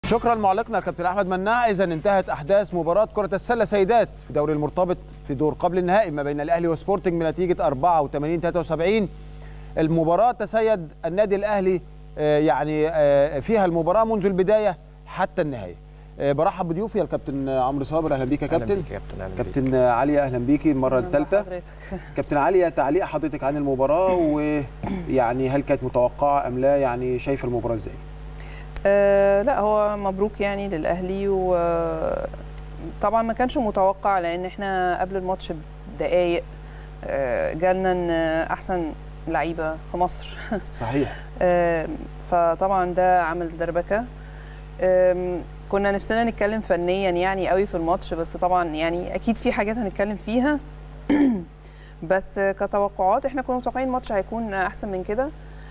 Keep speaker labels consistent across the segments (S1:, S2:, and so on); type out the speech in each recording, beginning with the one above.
S1: شكرا معلقنا كابتن احمد مناع اذا انتهت احداث مباراه كره السله سيدات في دوري المرتبط في دور قبل النهائي ما بين الاهلي وسبورتنج بنتيجه 84 73 المباراه تسيد النادي الاهلي آه، يعني آه، فيها المباراه منذ البدايه حتى النهايه آه، برحب بضيوفي الكابتن عمرو صابر اهلا بيك يا
S2: أهلاً
S1: كابتن
S2: بيك يا كابتن اهلا بيك
S1: كابتن علي اهلا بيكي المره الثالثه
S3: حضرتك.
S1: كابتن علي تعليق حضرتك عن المباراه ويعني هل كانت متوقعه ام لا يعني شايف المباراه ازاي
S3: آه لا هو مبروك يعني للاهلي وطبعا ما كانش متوقع لان احنا قبل الماتش بدقايق آه جالنا ان احسن لعيبه في مصر
S1: صحيح
S3: آه فطبعا ده عمل دربكه آم، كنا نفسنا نتكلم فنيا يعني قوي في الماتش بس طبعا يعني اكيد في حاجات هنتكلم فيها بس كتوقعات احنا كنا متوقعين الماتش هيكون احسن من كده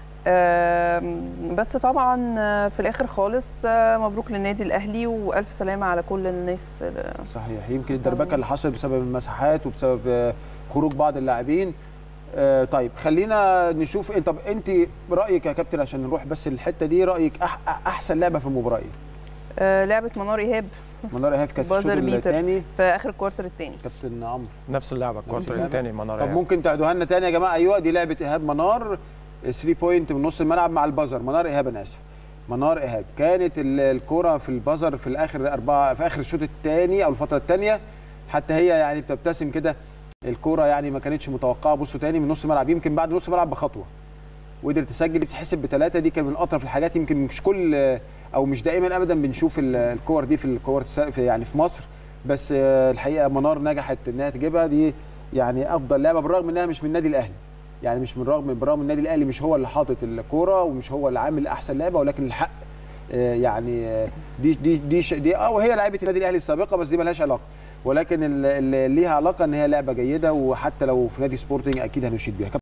S3: آم، بس طبعا في الاخر خالص آه، مبروك للنادي الاهلي والف سلامه على كل الناس اللي-
S1: صحيح يمكن الدربكه اللي حصلت بسبب المساحات وبسبب آه، خروج بعض اللاعبين آه، طيب خلينا نشوف إيه- طب انت رايك يا كابتن عشان نروح بس الحته دي رايك أح احسن لعبه في المباراه ايه؟
S3: آه، لعبه منار ايهاب
S1: منار ايهاب كانت في الشوط
S3: بازر بيتر.
S1: الثاني
S3: في اخر الكوارتر الثاني
S1: كابتن عمرو
S2: نفس اللعبه الكوارتر
S1: اللعبة.
S2: الثاني منار
S1: طب
S2: إيهاب.
S1: ممكن تعيدوها لنا تاني يا جماعه ايوه دي لعبه ايهاب منار 3 بوينت من نص الملعب مع البازر منار ايهاب انا اسف منار ايهاب كانت ال- الكره في البازر في الاخر اربعه في اخر الشوط الثاني او الفتره الثانيه حتى هي يعني بتبتسم كده الكره يعني ما كانتش متوقعه بصوا تاني من نص الملعب يمكن بعد نص الملعب بخطوه وقدرت تسجل دي بتحسب بثلاثه دي كان من اطرف الحاجات يمكن مش كل او مش دائما ابدا بنشوف ال- الكور دي في الكور الس- في يعني في مصر بس آه، الحقيقه منار نجحت انها تجيبها دي يعني افضل لعبه بالرغم انها مش من النادي الاهلي يعني مش من رغم بالرغم النادي الاهلي مش هو اللي حاطط الكوره ومش هو اللي عامل احسن لعبه ولكن الحق آه، يعني آه، دي دي دي ش- دي اه وهي لعيبه النادي الاهلي السابقه بس دي ملهاش علاقه ولكن ال- اللي ليها علاقه ان هي لعبه جيده وحتى لو في نادي سبورتنج اكيد هنشيد بيها